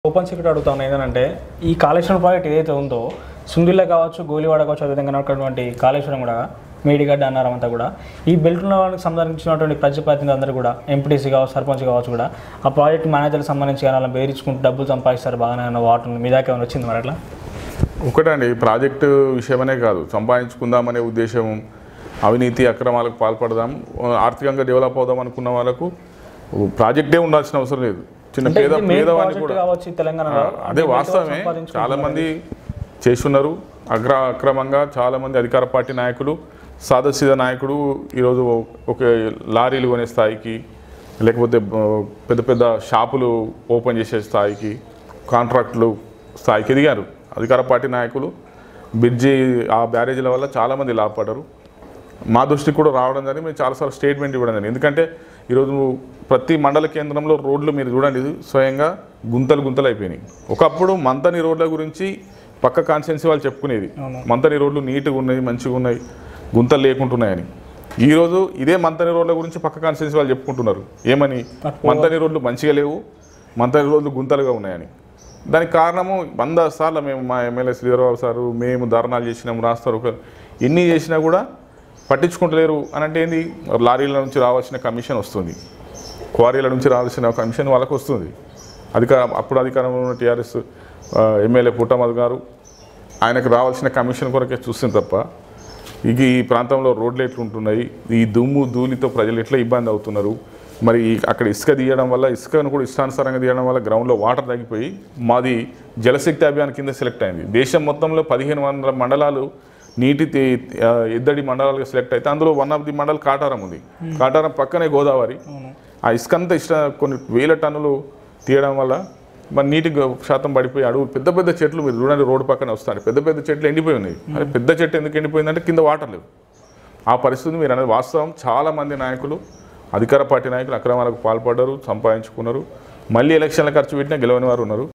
open secret అడుగుతాను ఏంటంటే ఈ కాళేశ్వరం ప్రాజెక్ట్ ఏదైతే ఉందో సుందిల్ల కావచ్చు గోలివాడ కావచ్చు అదేవిధంగా ఉన్నటువంటి కాళేశ్వరం కూడా మేడిగడ్డ అన్నారం అంతా కూడా ఈ బెల్ట్ ఉన్న వాళ్ళకి సంబంధించినటువంటి ప్రజాప్రతినిధులు అందరూ కూడా ఎంపీటీసీ కావచ్చు సర్పంచ్ కావచ్చు కూడా ఆ ప్రాజెక్ట్ మేనేజర్కి సంబంధించి కానీ అలా బేరించుకుంటూ డబ్బులు సంపాదిస్తారు బాగానే అన్న వాటర్ మీ దాకా ఏమైనా వచ్చింది మరి అట్లా ఒకటండి ఈ ప్రాజెక్టు విషయమనే కాదు సంపాదించుకుందామనే ఉద్దేశం అవినీతి అక్రమాలకు పాల్పడదాం ఆర్థికంగా డెవలప్ అవుదాం అనుకున్న వాళ్ళకు ప్రాజెక్టే ఉండాల్సిన అవసరం లేదు చిన్న అంటే పేద ఇది మెయిన్ పేదవాడిని ప్రాజెక్ట్ కూడా కావచ్చు ఈ తెలంగాణలో ఆ, అదే వాస్తవమే చాలా మంది చేస్తున్నారు అగ్ర అక్రమంగా చాలా మంది అధికార పార్టీ నాయకులు సాదాసీద నాయకుడు ఈరోజు ఒక లారీలు కొనే స్థాయికి లేకపోతే ఆ, పెద్ద పెద్ద షాపులు ఓపెన్ చేసే స్థాయికి కాంట్రాక్టులు స్థాయికి ఎదిగారు అధికార పార్టీ నాయకులు బ్రిడ్జి ఆ బ్యారేజీల వల్ల చాలామంది లాభపడ్డారు మా దృష్టికి కూడా రావడం జరిగింది మేము చాలాసార్లు స్టేట్మెంట్ ఇవ్వడం జరిగింది ఎందుకంటే ఈరోజు ప్రతి మండల కేంద్రంలో రోడ్లు మీరు చూడండి స్వయంగా గుంతలు గుంతలు అయిపోయినాయి ఒకప్పుడు మంతని రోడ్ల గురించి పక్క కాన్స్టిట్యున్సీ వాళ్ళు చెప్పుకునేది మంతని రోడ్లు నీట్గా ఉన్నాయి మంచిగా ఉన్నాయి గుంతలు లేకుంటున్నాయని ఈరోజు ఇదే మంతని రోడ్ల గురించి పక్క కాన్స్టిట్యున్సీ వాళ్ళు చెప్పుకుంటున్నారు ఏమని మంతని రోడ్లు మంచిగా లేవు మంతని రోడ్లు గుంతలుగా ఉన్నాయని దానికి కారణము వంద సార్లు మేము మా ఎమ్మెల్యే శ్రీధరబాబు సారు మేము ధర్నాలు చేసినాం రాస్తారు ఒక ఎన్ని చేసినా కూడా పట్టించుకుంటలేరు అని అంటే ఏంది లారీల నుంచి రావాల్సిన కమిషన్ వస్తుంది క్వారీల నుంచి రావాల్సిన కమిషన్ వాళ్ళకు వస్తుంది అధికారం అప్పుడు అధికారంలో ఉన్న టీఆర్ఎస్ ఎమ్మెల్యే పుట్టమధు గారు ఆయనకు రావాల్సిన కమిషన్ కొరకే చూస్తుంది తప్ప ఇక ఈ ప్రాంతంలో రోడ్లు ఎట్లుంటున్నాయి ఈ దుమ్ము ధూళితో ప్రజలు ఎట్లా ఇబ్బంది అవుతున్నారు మరి ఈ- అక్కడ ఇసుక తీయడం వల్ల ఇసుకను కూడా ఇష్టానుసారంగా తీయడం వల్ల గ్రౌండ్లో వాటర్ తగ్గిపోయి మాది జలశక్తి అభియాన్ కింద సెలెక్ట్ అయింది దేశం మొత్తంలో పదిహేను వందల మండలాలు నీటి తే- ఆ, ఎద్దడి మండలాలుగా సెలెక్ట్ అయితే అందులో one of the mandal Kataram ఉంది కాటారం పక్కనే గోదావరి ఆ ఇసుక అంతా ఇష్ట కొన్ని వేల టన్నులు తీయడం వల్ల మరి నీటి గ- శాతం పడిపోయి అడుగు పెద్ద పెద్ద చెట్లు మీరు చూడండి రోడ్డు పక్కన వస్తాయి పెద్ద పెద్ద చెట్లు ఎండిపోయి ఉన్నాయి అరే పెద్ద చెట్టు ఎందుకు ఎండిపోయిందంటే కింద వాటర్ లేవు ఆ పరిస్థితి మీరు అనేది వాస్తవం చాలా మంది నాయకులు అధికార పార్టీ నాయకులు అక్రమాలకు పాల్పడ్డారు సంపాదించుకున్నారు మళ్ళీ ఎలక్షన్ల ఖర్చు పెట్టినా గెలవని వారు ఉన్నారు